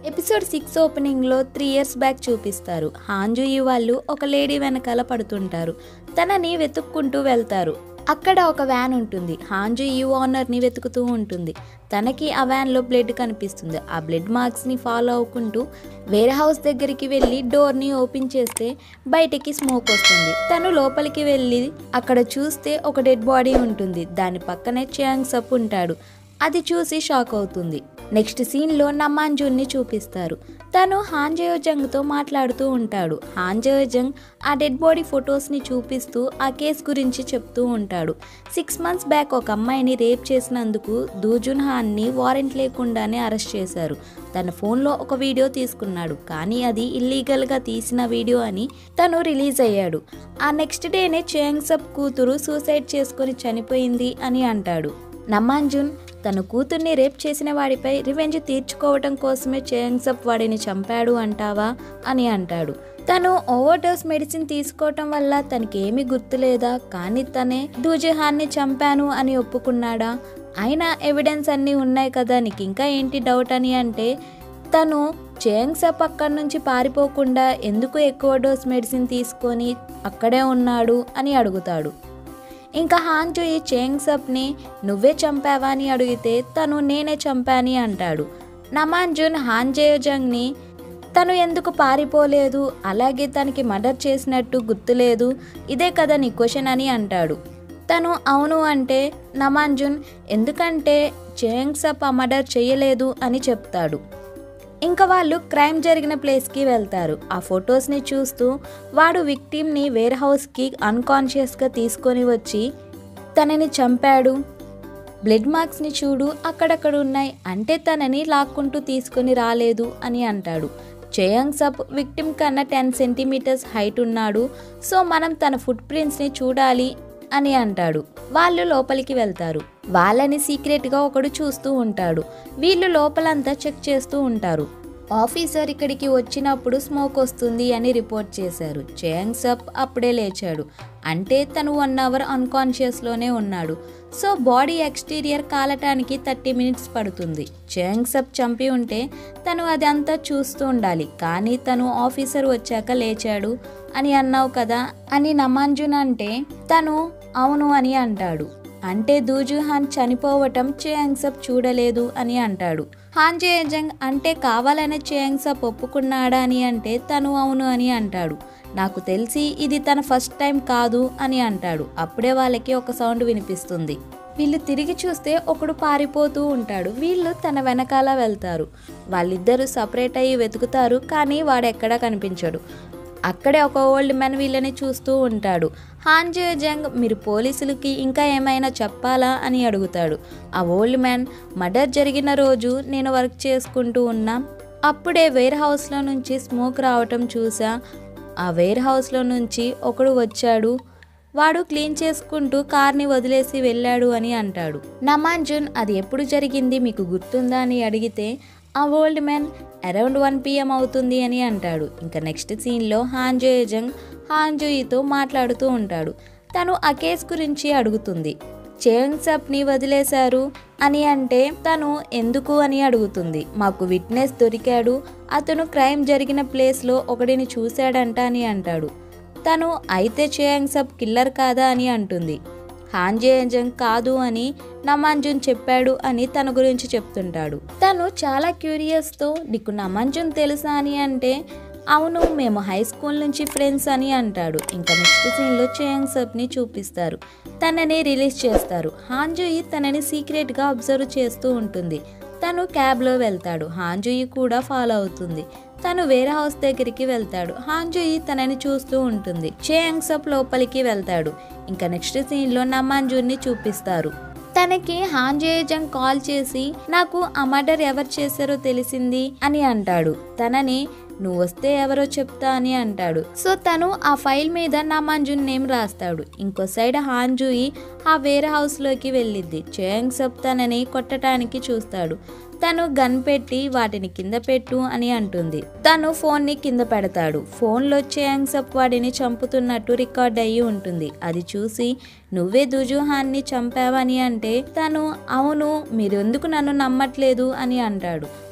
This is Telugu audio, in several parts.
ఎపిసోడ్ సిక్స్ ఓపెనింగ్లో త్రీ ఇయర్స్ బ్యాక్ చూపిస్తారు హాంజుయి వాళ్ళు ఒక లేడీ వెనకాల పడుతుంటారు తనని వెతుక్కుంటూ వెళ్తారు అక్కడ ఒక వ్యాన్ ఉంటుంది హాంజు ఈ ఓనర్ని వెతుకుతూ ఉంటుంది తనకి ఆ వ్యాన్లో బ్లడ్ కనిపిస్తుంది ఆ బ్లడ్ మార్క్స్ని ఫాలో అవ్వుకుంటూ వేరే హౌస్ దగ్గరికి వెళ్ళి డోర్ని ఓపెన్ చేస్తే బయటికి స్మోక్ వస్తుంది తను లోపలికి వెళ్ళి అక్కడ చూస్తే ఒక డెడ్ బాడీ ఉంటుంది దాని పక్కనే చియాంగ్ సప్ ఉంటాడు అది చూసి షాక్ అవుతుంది నెక్స్ట్ సీన్లో నమాంజున్ని చూపిస్తారు తను హాంజయోజంగ్తో మాట్లాడుతూ ఉంటాడు హాంజయోజంగ్ ఆ డెడ్ బాడీ ఫొటోస్ని చూపిస్తూ ఆ కేసు గురించి చెప్తూ ఉంటాడు సిక్స్ మంత్స్ బ్యాక్ ఒక అమ్మాయిని రేప్ చేసినందుకు దూజున్ హాన్ని వారెంట్ లేకుండానే అరెస్ట్ చేశారు తన ఫోన్లో ఒక వీడియో తీసుకున్నాడు కానీ అది ఇల్లీగల్గా తీసిన వీడియో అని తను రిలీజ్ అయ్యాడు ఆ నెక్స్ట్ డేనే చేంగ్సప్ కూతురు సూసైడ్ చేసుకొని చనిపోయింది అని అంటాడు నమాంజున్ తన కూతుర్ని రేప్ చేసిన వాడిపై రివెంజ్ తీర్చుకోవటం కోసమే చేయంగ్సప్ వాడిని చంపాడు అంటావా అని అంటాడు తను ఓవర్డోస్ మెడిసిన్ తీసుకోవటం వల్ల తనకి ఏమీ గుర్తులేదా కానీ తనే దూజహాన్ని చంపాను అని ఒప్పుకున్నాడా అయినా ఎవిడెన్స్ అన్నీ ఉన్నాయి కదా నీకు ఇంకా ఏంటి డౌట్ అని అంటే తను చేయంగ్సప్ అక్కడి నుంచి పారిపోకుండా ఎందుకు ఎక్కువ డోస్ మెడిసిన్ తీసుకొని అక్కడే ఉన్నాడు అని అడుగుతాడు ఇంకా హాంజోయి చేంగ్సప్ని నువ్వే చంపావా అని అడిగితే తను నేనే చంపాని అంటాడు నమాంజున్ హాంజేయోజంగ్ని తను ఎందుకు పారిపోలేదు అలాగే తనకి మర్డర్ చేసినట్టు గుర్తులేదు ఇదే కదా నీ క్వశ్చన్ అని అంటాడు తను అవును అంటే నమాంజున్ ఎందుకంటే చేంగ్సప్ ఆ మర్డర్ చేయలేదు అని చెప్తాడు ఇంకా వాళ్ళు క్రైమ్ జరిగిన ప్లేస్కి వెళ్తారు ఆ ఫొటోస్ని చూస్తూ వాడు విక్టిమ్ని వేర్ హౌస్కి అన్కాన్షియస్గా తీసుకొని వచ్చి తనని చంపాడు బ్లడ్ మార్క్స్ని చూడు అక్కడక్కడ ఉన్నాయి అంటే తనని లాక్కుంటూ తీసుకొని రాలేదు అని అంటాడు చేయంగ్ సప్ విక్టిమ్ కన్నా టెన్ సెంటీమీటర్స్ హైట్ ఉన్నాడు సో మనం తన ఫుట్ ప్రింట్స్ని చూడాలి అని అంటాడు వాళ్ళు లోపలికి వెళ్తారు వాళ్ళని సీక్రెట్గా ఒకడు చూస్తూ ఉంటాడు వీళ్ళు లోపలంతా చెక్ చేస్తూ ఉంటారు ఆఫీసర్ ఇక్కడికి వచ్చినప్పుడు స్మోక్ వస్తుంది అని రిపోర్ట్ చేశారు చేయంగ్ సప్ అప్పుడే లేచాడు అంటే తను వన్ అవర్ అన్కాన్షియస్లోనే ఉన్నాడు సో బాడీ ఎక్స్టీరియర్ కాలటానికి థర్టీ మినిట్స్ పడుతుంది చేయంగ్ సప్ చంపి ఉంటే తను అది అంతా చూస్తూ ఉండాలి కానీ తను ఆఫీసర్ వచ్చాక లేచాడు అని అన్నావు కదా అని నమాంజున్ అంటే తను అవును అని అంటాడు అంటే దూజుహాన్ చనిపోవటం చేయంగ్సప్ చూడలేదు అని అంటాడు హాన్ జేజంగ్ అంటే కావాలనే చేయంగ్సప్ ఒప్పుకున్నాడా అని అంటే తను అవును అని అంటాడు నాకు తెలిసి ఇది తన ఫస్ట్ టైం కాదు అని అంటాడు అప్పుడే వాళ్ళకి ఒక సౌండ్ వినిపిస్తుంది వీళ్ళు తిరిగి చూస్తే ఒకడు పారిపోతూ ఉంటాడు వీళ్ళు తన వెనకాల వెళ్తారు వాళ్ళిద్దరూ సపరేట్ అయ్యి వెతుకుతారు కానీ వాడు ఎక్కడా కనిపించడు అక్కడే ఒక ఓల్డ్ మ్యాన్ వీళ్ళని చూస్తూ ఉంటాడు హాంజే జంగ్ మీరు పోలీసులకి ఇంకా ఏమైనా చెప్పాలా అని అడుగుతాడు ఆ ఓల్డ్ మ్యాన్ మర్డర్ జరిగిన రోజు నేను వర్క్ చేసుకుంటూ ఉన్నా అప్పుడే వేర్ హౌస్లో నుంచి స్మోక్ రావటం చూసా ఆ వేర్ హౌస్లో నుంచి ఒకడు వచ్చాడు వాడు క్లీన్ చేసుకుంటూ కార్ని వదిలేసి వెళ్ళాడు అని అంటాడు నమాంజున్ అది ఎప్పుడు జరిగింది మీకు గుర్తుందా అని అడిగితే ఆ old man around one PM అవుతుంది అని అంటాడు ఇంకా నెక్స్ట్ సీన్లో హాంజోయజంగ్ హాంజోయితో మాట్లాడుతూ ఉంటాడు తను ఆ కేసు గురించి అడుగుతుంది చేంగ్ సప్ని వదిలేశారు అని అంటే తను ఎందుకు అని అడుగుతుంది మాకు విట్నెస్ దొరికాడు అతను క్రైమ్ జరిగిన ప్లేస్లో ఒకడిని చూశాడంట అని అంటాడు తను అయితే చేయంగ్ సబ్ కిల్లర్ కాదా అని అంటుంది హాంజేజంగ్ కాదు అని నమాంజున్ చెప్పాడు అని తన గురించి చెప్తుంటాడు తను చాలా క్యూరియస్తో నీకు నమాంజున్ తెలుసా అని అంటే అవును మేము హై స్కూల్ నుంచి ఫ్రెండ్స్ అని అంటాడు ఇంకా నెక్స్ట్ సీన్లో చేయంగ్ సబ్ని చూపిస్తారు తనని రిలీజ్ చేస్తారు హాంజుయి తనని సీక్రెట్గా అబ్జర్వ్ చేస్తూ ఉంటుంది తను క్యాబ్లో వెళ్తాడు హాంజుయి కూడా ఫాలో అవుతుంది తను వేరే హౌస్ దగ్గరికి వెళ్తాడు హాంజుయి తనని చూస్తూ ఉంటుంది చేయంగ్ సప్ లోపలికి వెళ్తాడు ఇంకా నెక్స్ట్ సీన్లో నమాంజుని చూపిస్తారు తనకి హాంజేజంగ్ కాల్ చేసి నాకు ఆ మర్డర్ ఎవరు చేశారో తెలిసింది అని అంటాడు తనని నువ్వు వస్తే ఎవరో చెప్తా అని అంటాడు సో తను ఆ ఫైల్ మీద నమాంజున్ నేమ్ రాస్తాడు ఇంకో సైడ్ హాంజుయి ఆ వేరే హౌస్లోకి వెళ్ళిద్ది చేయంగ్ సప్ తనని కొట్టడానికి చూస్తాడు తను గన్ పెట్టి వాటిని కింద పెట్టు అని అంటుంది తను ఫోన్ని కింద పెడతాడు ఫోన్లో చేయంగ్ సప్ వాడిని చంపుతున్నట్టు రికార్డ్ అయ్యి ఉంటుంది అది చూసి నువ్వే దుజుహాన్ని చంపావని అంటే తను అవును మీరు ఎందుకు నన్ను నమ్మట్లేదు అని అంటాడు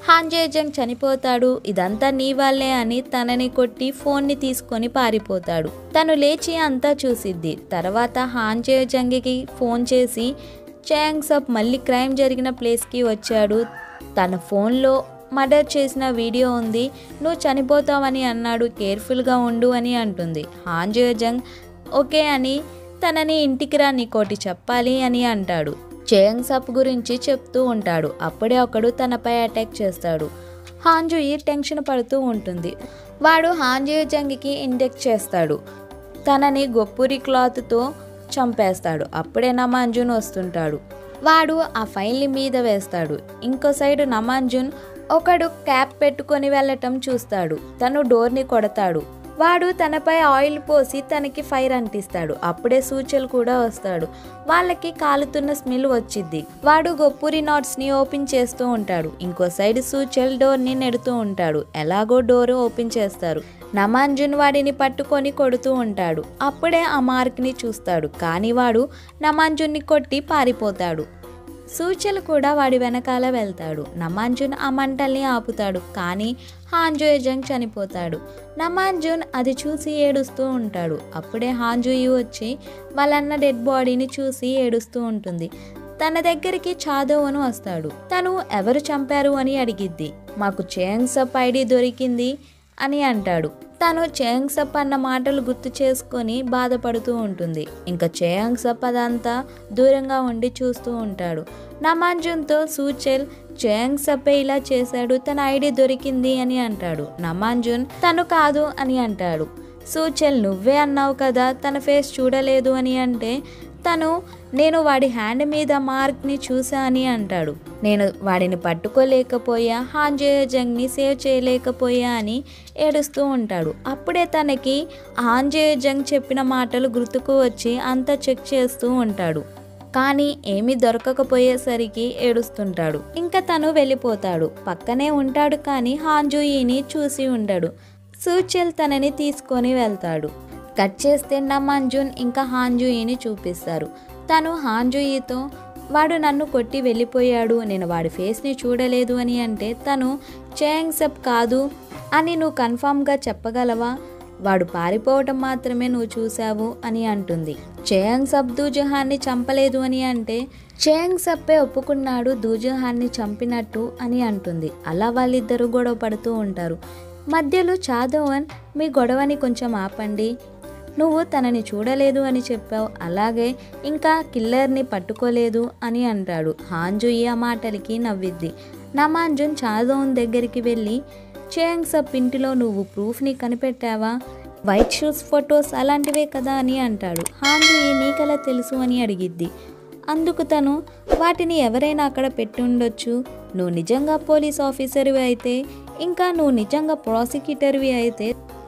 హాంజేజంగ్ చనిపోతాడు ఇదంతా నీ వల్లే అని తనని కొట్టి ఫోన్ని తీసుకొని పారిపోతాడు తను లేచి అంతా చూసిద్ది తర్వాత హాంజేజంగ్కి ఫోన్ చేసి చాంగ్ సప్ మళ్ళీ క్రైమ్ జరిగిన ప్లేస్కి వచ్చాడు తన ఫోన్లో మర్డర్ చేసిన వీడియో ఉంది నువ్వు చనిపోతావని అన్నాడు కేర్ఫుల్గా ఉండు అని అంటుంది హాంజేజంగ్ ఓకే అని తనని ఇంటికి రా నీకోటి చెప్పాలి అని అంటాడు చేయంగ్ సప్ గురించి చెప్తూ ఉంటాడు అప్పుడే ఒకడు తనపై అటాక్ చేస్తాడు హాంజుయి టెన్షన్ పడుతూ ఉంటుంది వాడు హాంజుజంగికి ఇంజెక్ట్ చేస్తాడు తనని గొప్పురి క్లాత్తో చంపేస్తాడు అప్పుడే నమాంజున్ వస్తుంటాడు వాడు ఆ ఫైల్ని మీద వేస్తాడు ఇంకో సైడ్ నమాంజున్ ఒకడు క్యాప్ పెట్టుకొని వెళ్ళటం చూస్తాడు తను డోర్ని కొడతాడు వాడు తనపై ఆయిల్ పోసి తనకి ఫైర్ అంటిస్తాడు అప్పుడే సూచలు కూడా వస్తాడు వాళ్ళకి కాలుతున్న స్మెల్ వచ్చిద్ది వాడు గొప్పూరి నాట్స్ని ఓపెన్ చేస్తూ ఉంటాడు ఇంకో సైడ్ సూచల్ డోర్ని నెడుతూ ఉంటాడు ఎలాగో డోర్ ఓపెన్ చేస్తారు నమాంజున్ వాడిని పట్టుకొని కొడుతూ ఉంటాడు అప్పుడే ఆ మార్క్ని చూస్తాడు కానీ వాడు నమాంజున్ని కొట్టి పారిపోతాడు సూచలు కూడా వాడి వెనకాల వెళ్తాడు నమాంజున్ ఆ మంటల్ని ఆపుతాడు కానీ హాంజుయజంగ్ చనిపోతాడు నమాంజున్ అది చూసి ఏడుస్తూ ఉంటాడు అప్పుడే హాంజుయి వచ్చి వాళ్ళన్న డెడ్ బాడీని చూసి ఏడుస్తూ ఉంటుంది తన దగ్గరికి చాదోవను వస్తాడు తను ఎవరు చంపారు అని అడిగిద్ది మాకు చేయంగ్ సప్ ఐడి దొరికింది అని అంటాడు తను చేయంగ్ సప్ అన్న మాటలు గుర్తు చేసుకొని బాధపడుతూ ఉంటుంది ఇంకా చేయంగ్ సప్ అదంతా దూరంగా ఉండి చూస్తూ ఉంటాడు నమాంజున్తో సూచెల్ చేయంగ్ సప్పే ఇలా చేశాడు తన ఐడి దొరికింది అని అంటాడు నమాంజున్ తను కాదు అని అంటాడు సూచెల్ నువ్వే అన్నావు కదా తన ఫేస్ చూడలేదు అని అంటే తను నేను వాడి హ్యాండ్ మీద మార్క్ని చూసా అని అంటాడు నేను వాడిని పట్టుకోలేకపోయా హాంజేయజంగ్ని సేవ్ చేయలేకపోయా అని ఏడుస్తూ ఉంటాడు అప్పుడే తనకి హాంజేయజంగ్ చెప్పిన మాటలు గుర్తుకు వచ్చి అంతా చెక్ చేస్తూ ఉంటాడు కానీ ఏమీ దొరకకపోయేసరికి ఏడుస్తుంటాడు ఇంకా తను వెళ్ళిపోతాడు పక్కనే ఉంటాడు కానీ హాంజూయిని చూసి ఉండడు సూచెల్ తనని తీసుకొని వెళ్తాడు కట్ చేస్తే నమాంజున్ ఇంకా హాంజూయిని చూపిస్తారు తను హాంజూయితో వాడు నన్ను కొట్టి వెళ్ళిపోయాడు నేను వాడి ఫేస్ని చూడలేదు అని అంటే తను చేయంగ్ సప్ కాదు అని నువ్వు కన్ఫామ్గా చెప్పగలవా వాడు పారిపోవటం మాత్రమే నువ్వు చూసావు అని అంటుంది చేయంగ్ సబ్ దూజహాన్ని చంపలేదు అని అంటే చేయంగ్ సప్పే ఒప్పుకున్నాడు దూజహాన్ని చంపినట్టు అని అంటుంది అలా వాళ్ళిద్దరూ గొడవ పడుతూ ఉంటారు మధ్యలో చాదవన్ మీ గొడవని కొంచెం ఆపండి నువ్వు తనని చూడలేదు అని చెప్పావు అలాగే ఇంకా కిల్లర్ని పట్టుకోలేదు అని అంటాడు హాంజుయి ఆ మాటలకి నవ్విద్ది నమాంజున్ చాదోన్ దగ్గరికి వెళ్ళి చేయంగ్ సప్ ఇంటిలో నువ్వు ప్రూఫ్ని కనిపెట్టావా వైట్ షూస్ ఫొటోస్ అలాంటివే కదా అని అంటాడు హాంజుయి నీకెలా తెలుసు అని అడిగిద్ది అందుకు తను వాటిని ఎవరైనా అక్కడ పెట్టి ఉండొచ్చు నువ్వు నిజంగా పోలీస్ ఆఫీసర్వి అయితే ఇంకా నువ్వు నిజంగా ప్రాసిక్యూటర్వి అయితే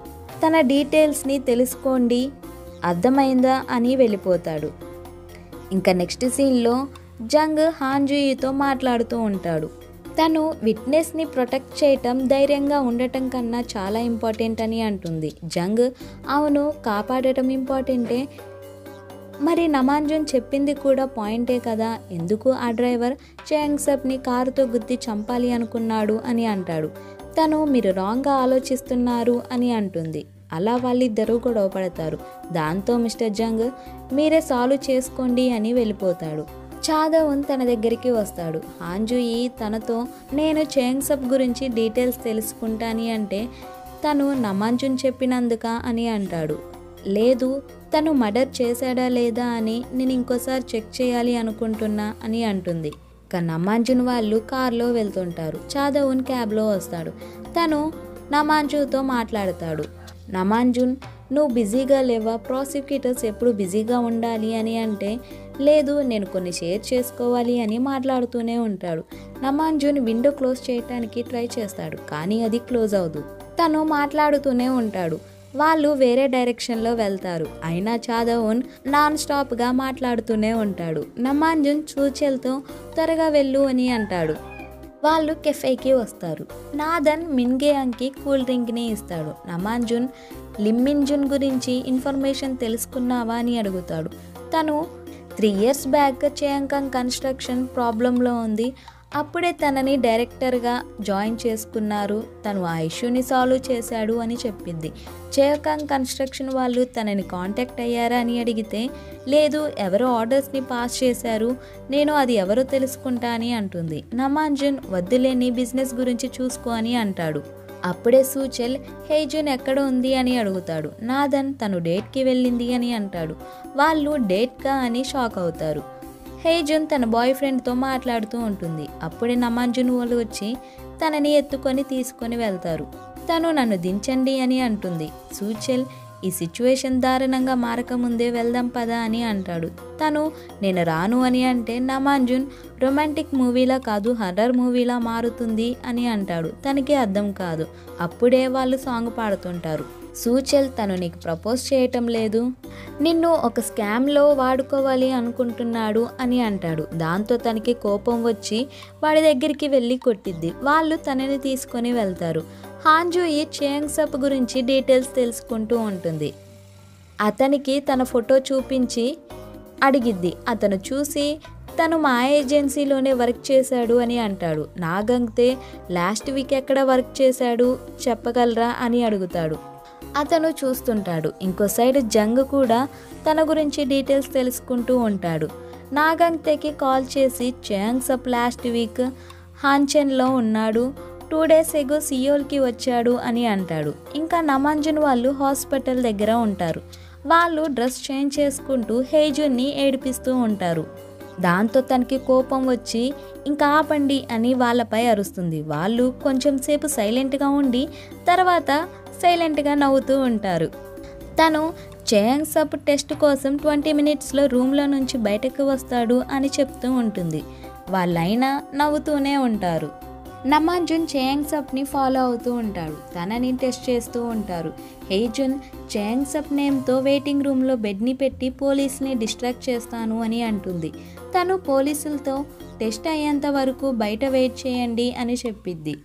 తన డీటెయిల్స్ని తెలుసుకోండి అర్థమైందా అని వెళ్ళిపోతాడు ఇంకా నెక్స్ట్ సీన్లో జంగ్ హాంజుయితో మాట్లాడుతూ ఉంటాడు తను విట్నెస్ని ప్రొటెక్ట్ చేయటం ధైర్యంగా ఉండటం కన్నా చాలా ఇంపార్టెంట్ అని అంటుంది జంగ్ అవును కాపాడటం ఇంపార్టెంటే మరి నమాంజున్ చెప్పింది కూడా పాయింటే కదా ఎందుకు ఆ డ్రైవర్ చేయంగ్ సబ్ని కారుతో గుద్ది చంపాలి అనుకున్నాడు అని అంటాడు తను మీరు రాంగ్గా ఆలోచిస్తున్నారు అని అంటుంది అలా వాళ్ళిద్దరూ గొడవ పడతారు దాంతో మిస్టర్ జంగ్ మీరే సాల్వ్ చేసుకోండి అని వెళ్ళిపోతాడు చాదవన్ తన దగ్గరికి వస్తాడు హాంజుయి తనతో నేను చేంగ్ సబ్ గురించి డీటెయిల్స్ తెలుసుకుంటాని అంటే తను నమాంజున్ చెప్పినందుక అని అంటాడు లేదు తను మర్డర్ చేశాడా లేదా అని నేను ఇంకోసారి చెక్ చేయాలి అనుకుంటున్నా అని అంటుంది ఇక నమాంజున్ వాళ్ళు కార్లో వెళ్తుంటారు చాదవున్ క్యాబ్లో వస్తాడు తను నమాంజుతో మాట్లాడతాడు నమాంజున్ నువ్వు బిజీగా లేవా ప్రాసిక్యూటర్స్ ఎప్పుడు బిజీగా ఉండాలి అని అంటే లేదు నేను కొన్ని షేర్ చేసుకోవాలి అని మాట్లాడుతూనే ఉంటాడు నమాంజున్ విండో క్లోజ్ చేయడానికి ట్రై చేస్తాడు కానీ అది క్లోజ్ అవ్వదు తను మాట్లాడుతూనే ఉంటాడు వాళ్ళు వేరే డైరెక్షన్లో వెళ్తారు అయినా చాదవున్ నాన్ స్టాప్గా మాట్లాడుతూనే ఉంటాడు నమాంజున్ సూచెల్తో త్వరగా వెళ్ళు అని అంటాడు వాళ్ళు కెఫేకి వస్తారు నాదన్ మిన్గేయాంగ్కి కూల్ డ్రింక్ని ఇస్తాడు నమాంజున్ లిమ్మిన్జున్ గురించి ఇన్ఫర్మేషన్ తెలుసుకున్నావా అని అడుగుతాడు తను త్రీ ఇయర్స్ బ్యాక్ చేయంకం కన్స్ట్రక్షన్ ప్రాబ్లంలో ఉంది అప్పుడే తనని డైరెక్టర్గా జాయిన్ చేసుకున్నారు తను ఆ ఇష్యూని సాల్వ్ చేశాడు అని చెప్పింది చేకాంగ్ కన్స్ట్రక్షన్ వాళ్ళు తనని కాంటాక్ట్ అయ్యారా అని అడిగితే లేదు ఎవరో ఆర్డర్స్ని పాస్ చేశారు నేను అది ఎవరో తెలుసుకుంటా అని అంటుంది నమాంజన్ వద్దులేని బిజినెస్ గురించి చూసుకో అని అంటాడు అప్పుడే సూచల్ హేజున్ ఎక్కడ ఉంది అని అడుగుతాడు నాదన్ తను డేట్కి వెళ్ళింది అని అంటాడు వాళ్ళు డేట్గా అని షాక్ అవుతారు హేజున్ తన బాయ్ ఫ్రెండ్తో మాట్లాడుతూ ఉంటుంది అప్పుడే నమాంజున్ వాళ్ళు వచ్చి తనని ఎత్తుకొని తీసుకొని వెళ్తారు తను నన్ను దించండి అని అంటుంది సూచల్ ఈ సిచ్యువేషన్ దారుణంగా మారకముందే వెళ్దాం పదా అని అంటాడు తను నేను రాను అని అంటే నమాంజున్ రొమాంటిక్ మూవీలా కాదు హర్రర్ మూవీలా మారుతుంది అని అంటాడు తనకి అర్థం కాదు అప్పుడే వాళ్ళు సాంగ్ పాడుతుంటారు సూచల్ తను నీకు ప్రపోజ్ చేయటం లేదు నిన్ను ఒక స్కామ్లో వాడుకోవాలి అనుకుంటున్నాడు అని అంటాడు దాంతో తనకి కోపం వచ్చి వాడి దగ్గరికి వెళ్ళి కొట్టిద్ది వాళ్ళు తనని తీసుకొని వెళ్తారు హాంజూయి చేంగ్సప్ గురించి డీటెయిల్స్ తెలుసుకుంటూ ఉంటుంది అతనికి తన ఫోటో చూపించి అడిగిద్ది అతను చూసి తను మా ఏజెన్సీలోనే వర్క్ చేశాడు అని అంటాడు నాగంగ్తే లాస్ట్ వీక్ ఎక్కడ వర్క్ చేశాడు చెప్పగలరా అని అడుగుతాడు అతను చూస్తుంటాడు ఇంకో సైడ్ జంగ్ కూడా తన గురించి డీటెయిల్స్ తెలుసుకుంటూ ఉంటాడు నాగంగ్తేకి కాల్ చేసి చేంగ్ సప్ లాస్ట్ వీక్ హాన్చెన్లో ఉన్నాడు టూ డేస్ ఎగో సియోల్కి వచ్చాడు అని అంటాడు ఇంకా నమాంజన్ వాళ్ళు హాస్పిటల్ దగ్గర ఉంటారు వాళ్ళు డ్రెస్ చేంజ్ చేసుకుంటూ హేజున్ని ఏడిపిస్తూ ఉంటారు దాంతో తనకి కోపం వచ్చి ఇంకా ఆపండి అని వాళ్ళపై అరుస్తుంది వాళ్ళు కొంచెం సేపు సైలెంట్గా ఉండి తర్వాత సైలెంట్గా నవ్వుతూ ఉంటారు తను చేయంగ్ సప్ టెస్ట్ కోసం ట్వంటీ మినిట్స్లో రూమ్లో నుంచి బయటకు వస్తాడు అని చెప్తూ ఉంటుంది వాళ్ళైనా నవ్వుతూనే ఉంటారు నమాజున్ చేయంగ్ సప్ని ఫాలో అవుతూ ఉంటాడు తనని టెస్ట్ చేస్తూ ఉంటారు హేజున్ చేయంగ్ సప్ నేమ్తో వెయిటింగ్ రూమ్లో బెడ్ని పెట్టి పోలీస్ని డిస్ట్రాక్ట్ చేస్తాను అని అంటుంది తను పోలీసులతో టెస్ట్ అయ్యేంత వరకు బయట వెయిట్ చేయండి అని చెప్పిద్ది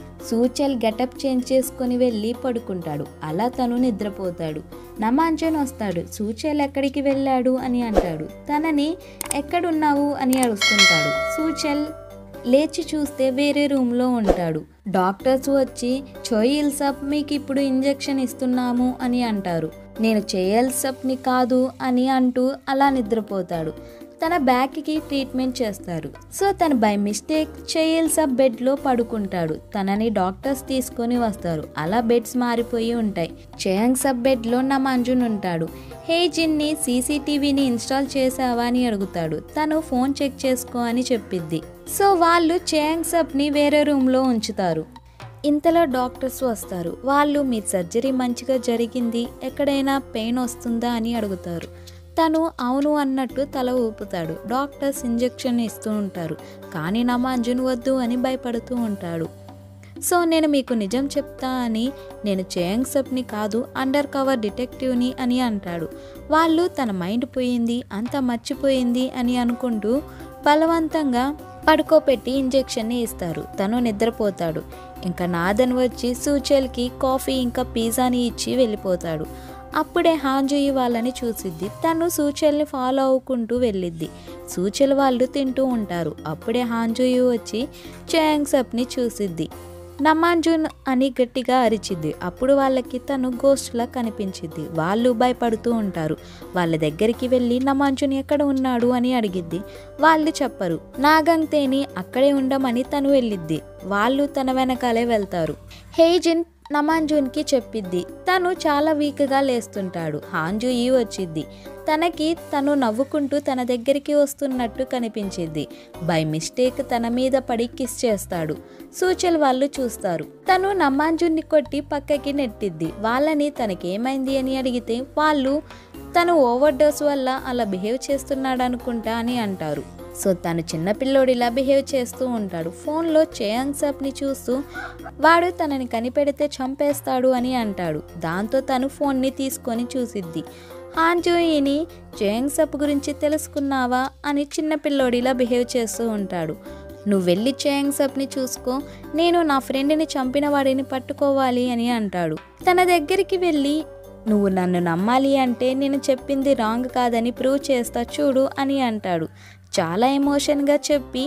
సూచల్ గెటప్ చేంజ్ చేసుకుని వెళ్ళి పడుకుంటాడు అలా తను నిద్రపోతాడు నమాంజన్ వస్తాడు సూచల్ ఎక్కడికి వెళ్ళాడు అని అంటాడు తనని ఎక్కడున్నావు అని అరుస్తుంటాడు సూచల్ లేచి చూస్తే వేరే రూమ్లో ఉంటాడు డాక్టర్స్ వచ్చి చోయిల్ సప్ మీకు ఇప్పుడు ఇంజెక్షన్ ఇస్తున్నాము అని అంటారు నేను చేయల్ సప్ని కాదు అని అంటూ అలా నిద్రపోతాడు తన బ్యాక్కి ట్రీట్మెంట్ చేస్తారు సో తను బై మిస్టేక్ చేయల్ సబ్ బెడ్లో పడుకుంటాడు తనని డాక్టర్స్ తీసుకొని వస్తారు అలా బెడ్స్ మారిపోయి ఉంటాయి చేయంగ్ సబ్ బెడ్లో నమాంజున్ ఉంటాడు హే జిన్ని సీసీటీవీని ఇన్స్టాల్ చేసావా అని అడుగుతాడు తను ఫోన్ చెక్ చేసుకో అని చెప్పిద్ది సో వాళ్ళు చేయంగ్ సబ్ని వేరే రూమ్లో ఉంచుతారు ఇంతలో డాక్టర్స్ వస్తారు వాళ్ళు మీ సర్జరీ మంచిగా జరిగింది ఎక్కడైనా పెయిన్ వస్తుందా అని అడుగుతారు తను అవును అన్నట్టు తల ఊపుతాడు డాక్టర్స్ ఇంజెక్షన్ ఇస్తూ ఉంటారు కానీ నమాంజున్ వద్దు అని భయపడుతూ ఉంటాడు సో నేను మీకు నిజం చెప్తా అని నేను చేయంగ్ సప్ని కాదు అండర్ కవర్ డిటెక్టివ్ని అని అంటాడు వాళ్ళు తన మైండ్ పోయింది అంత మర్చిపోయింది అని అనుకుంటూ బలవంతంగా పడుకోపెట్టి ఇంజెక్షన్ని ఇస్తారు తను నిద్రపోతాడు ఇంకా నాదన్ వచ్చి సూచల్కి కాఫీ ఇంకా పిజ్జాని ఇచ్చి వెళ్ళిపోతాడు అప్పుడే హాంజుయి వాళ్ళని చూసిద్ది తను సూచల్ని ఫాలో అవ్వుకుంటూ వెళ్ళిద్ది సూచల్ వాళ్ళు తింటూ ఉంటారు అప్పుడే హాంజుయి వచ్చి చేయంగ్ సప్ని చూసిద్ది నమాంజున్ అని గట్టిగా అరిచిద్ది అప్పుడు వాళ్ళకి తను గోస్ట్లా కనిపించిద్ది వాళ్ళు భయపడుతూ ఉంటారు వాళ్ళ దగ్గరికి వెళ్ళి నమాంజున్ ఎక్కడ ఉన్నాడు అని అడిగిద్ది వాళ్ళు చెప్పరు నాగంతేని అక్కడే ఉండమని తను వెళ్ళిద్ది వాళ్ళు తన వెనకాలే వెళ్తారు హేజిన్ నమాంజున్కి చెప్పిద్ది తను చాలా వీక్గా లేస్తుంటాడు హాంజుయి వచ్చిద్ది తనకి తను నవ్వుకుంటూ తన దగ్గరికి వస్తున్నట్టు కనిపించింది బై మిస్టేక్ తన మీద పడి కిస్ చేస్తాడు సూచల్ వాళ్ళు చూస్తారు తను నమాంజున్ని కొట్టి పక్కకి నెట్టిద్ది వాళ్ళని తనకేమైంది అని అడిగితే వాళ్ళు తను ఓవర్ డోస్ వల్ల అలా బిహేవ్ చేస్తున్నాడు అనుకుంటా అని అంటారు సో తను చిన్నపిల్లోడిలా బిహేవ్ చేస్తూ ఉంటాడు ఫోన్లో చేయంగ్ సప్ని చూస్తూ వాడు తనని కనిపెడితే చంపేస్తాడు అని అంటాడు దాంతో తను ఫోన్ని తీసుకొని చూసిద్ది హాంజోయిని చేయంగ్ సప్ గురించి తెలుసుకున్నావా అని చిన్నపిల్లోడిలా బిహేవ్ చేస్తూ ఉంటాడు నువ్వు వెళ్ళి చేయంగ్ సప్ని చూసుకో నేను నా ఫ్రెండ్ని చంపిన వాడిని పట్టుకోవాలి అని అంటాడు తన దగ్గరికి వెళ్ళి నువ్వు నన్ను నమ్మాలి అంటే నేను చెప్పింది రాంగ్ కాదని ప్రూవ్ చేస్తా చూడు అని అంటాడు చాలా ఎమోషన్గా చెప్పి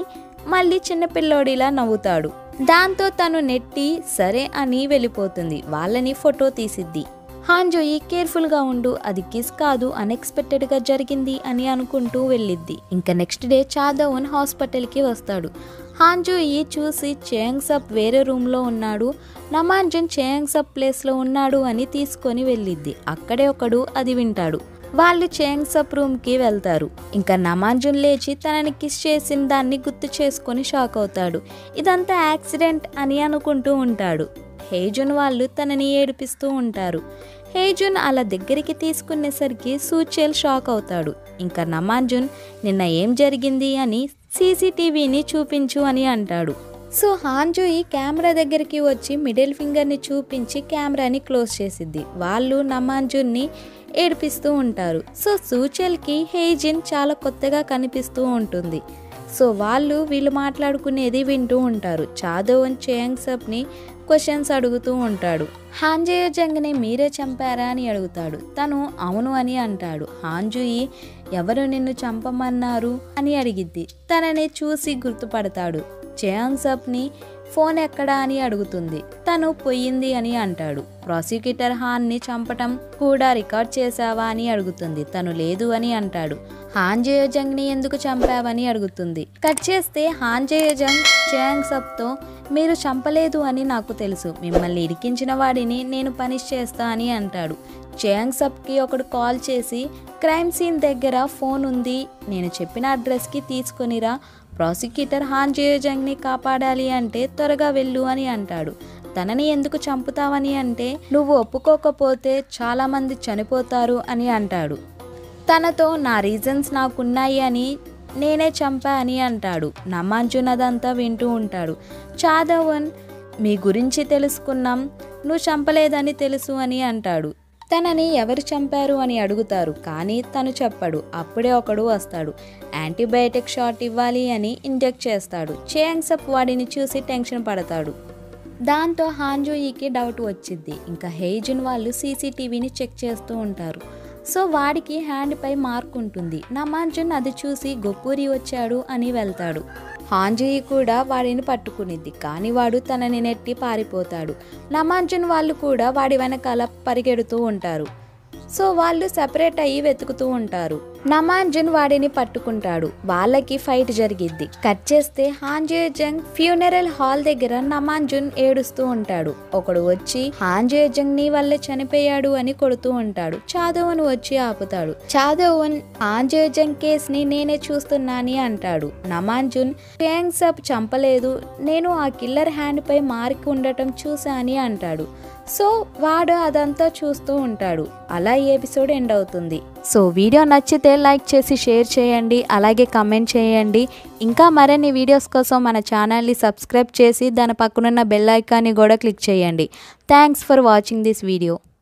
మళ్ళీ చిన్నపిల్లోడిలా నవ్వుతాడు దాంతో తను నెట్టి సరే అని వెళ్ళిపోతుంది వాళ్ళని ఫోటో తీసిద్ది హాంజోయి కేర్ఫుల్గా ఉండు అది కిస్ కాదు అన్ఎక్స్పెక్టెడ్గా జరిగింది అని అనుకుంటూ వెళ్ళిద్ది ఇంకా నెక్స్ట్ డే చాదవన్ హాస్పిటల్కి వస్తాడు హాంజోయి చూసి చేయంగ్ సప్ వేరే రూమ్లో ఉన్నాడు నమాంజన్ చేయంగ్ సప్ ప్లేస్లో ఉన్నాడు అని తీసుకొని వెళ్ళిద్ది అక్కడే ఒకడు అది వింటాడు వాళ్ళు చేంగ్ సప్ రూమ్కి వెళ్తారు ఇంకా నమాంజున్ లేచి తనని కిస్ చేసిన దాన్ని గుర్తు చేసుకొని షాక్ అవుతాడు ఇదంతా యాక్సిడెంట్ అని అనుకుంటూ ఉంటాడు హేజున్ వాళ్ళు తనని ఏడిపిస్తూ ఉంటారు హేజున్ అలా దగ్గరికి తీసుకునేసరికి సూచేల్ షాక్ అవుతాడు ఇంకా నమాంజున్ నిన్న ఏం జరిగింది అని సీసీటీవీని చూపించు అని అంటాడు సో హాంజోయి కెమెరా దగ్గరికి వచ్చి మిడిల్ ఫింగర్ని చూపించి కెమెరాని క్లోజ్ చేసిద్ది వాళ్ళు నమాంజున్ని ఏడిపిస్తూ ఉంటారు సో సూచల్కి హేజిన్ చాలా కొత్తగా కనిపిస్తూ ఉంటుంది సో వాళ్ళు వీళ్ళు మాట్లాడుకునేది వింటూ ఉంటారు చాదోవన్ చేయంగ్ సబ్ని క్వశ్చన్స్ అడుగుతూ ఉంటాడు హాంజేయ జంగ్ని మీరే చంపారా అని అడుగుతాడు తను అవును అని అంటాడు హాంజుయి ఎవరు నిన్ను చంపమన్నారు అని అడిగిద్ది తనని చూసి గుర్తుపడతాడు చేయంగ్ సబ్ని ఫోన్ ఎక్కడా అని అడుగుతుంది తను పోయింది అని అంటాడు ప్రాసిక్యూటర్ హాన్ని చంపటం కూడా రికార్డ్ చేశావా అని అడుగుతుంది తను లేదు అని అంటాడు హాన్ జయోజంగ్ని ఎందుకు చంపావని అడుగుతుంది కట్ చేస్తే హాన్ జయోజంగ్ చేయంగ్ సబ్తో మీరు చంపలేదు అని నాకు తెలుసు మిమ్మల్ని ఇరికించిన వాడిని నేను పనిష్ చేస్తా అని అంటాడు చేయంగ్ సబ్కి ఒకడు కాల్ చేసి క్రైమ్ సీన్ దగ్గర ఫోన్ ఉంది నేను చెప్పిన అడ్రస్కి తీసుకొనిరా ప్రాసిక్యూటర్ హాన్ జయోజంగ్ని కాపాడాలి అంటే త్వరగా వెళ్ళు అని అంటాడు తనని ఎందుకు చంపుతావని అంటే నువ్వు ఒప్పుకోకపోతే చాలామంది చనిపోతారు అని అంటాడు తనతో నా రీజన్స్ నాకున్నాయి అని నేనే చంపా అని అంటాడు నమాంజున్ అదంతా వింటూ ఉంటాడు చాదవన్ మీ గురించి తెలుసుకున్నాం నువ్వు చంపలేదని తెలుసు అని అంటాడు తనని ఎవరు చంపారు అని అడుగుతారు కానీ తను చెప్పడు అప్పుడే ఒకడు వస్తాడు యాంటీబయాటిక్ షాట్ ఇవ్వాలి అని ఇంజెక్ట్ చేస్తాడు చేయంగ్సప్ వాడిని చూసి టెన్షన్ పడతాడు దాంతో హాంజోయికి డౌట్ వచ్చింది ఇంకా హేజున్ వాళ్ళు సీసీటీవీని చెక్ చేస్తూ ఉంటారు సో వాడికి హ్యాండ్పై మార్క్ ఉంటుంది నమాంజున్ అది చూసి గొప్పూరి వచ్చాడు అని వెళ్తాడు హాంజీ కూడా వాడిని పట్టుకునిద్ది కానీ వాడు తనని నెట్టి పారిపోతాడు నమాంజున్ వాళ్ళు కూడా వాడి వెనకాల పరిగెడుతూ ఉంటారు సో వాళ్ళు సెపరేట్ అయ్యి వెతుకుతూ ఉంటారు నమాంజున్ వాడిని పట్టుకుంటాడు వాళ్ళకి ఫైట్ జరిగిద్ది కట్ చేస్తే హాంజే జంగ్ ఫ్యూనరల్ హాల్ దగ్గర నమాంజున్ ఏడుస్తూ ఉంటాడు ఒకడు వచ్చి హాంజే జంగ్ నీ వల్లే చనిపోయాడు అని కొడుతూ ఉంటాడు చాదవన్ వచ్చి ఆపుతాడు చాదవన్ హాంజే జంగ్ కేస్ ని నేనే చూస్తున్నాని అంటాడు నమాంజున్ చేంగ్ సబ్ చంపలేదు నేను ఆ కిల్లర్ హ్యాండ్ పై మార్క్ ఉండటం చూసా అని అంటాడు సో వాడు అదంతా చూస్తూ ఉంటాడు అలా ఈ ఎపిసోడ్ ఎండ్ అవుతుంది సో వీడియో నచ్చితే లైక్ చేసి షేర్ చేయండి అలాగే కమెంట్ చేయండి ఇంకా మరిన్ని వీడియోస్ కోసం మన ఛానల్ని సబ్స్క్రైబ్ చేసి దాని పక్కనున్న బెల్ ఐకాన్ని కూడా క్లిక్ చేయండి thanks for watching this video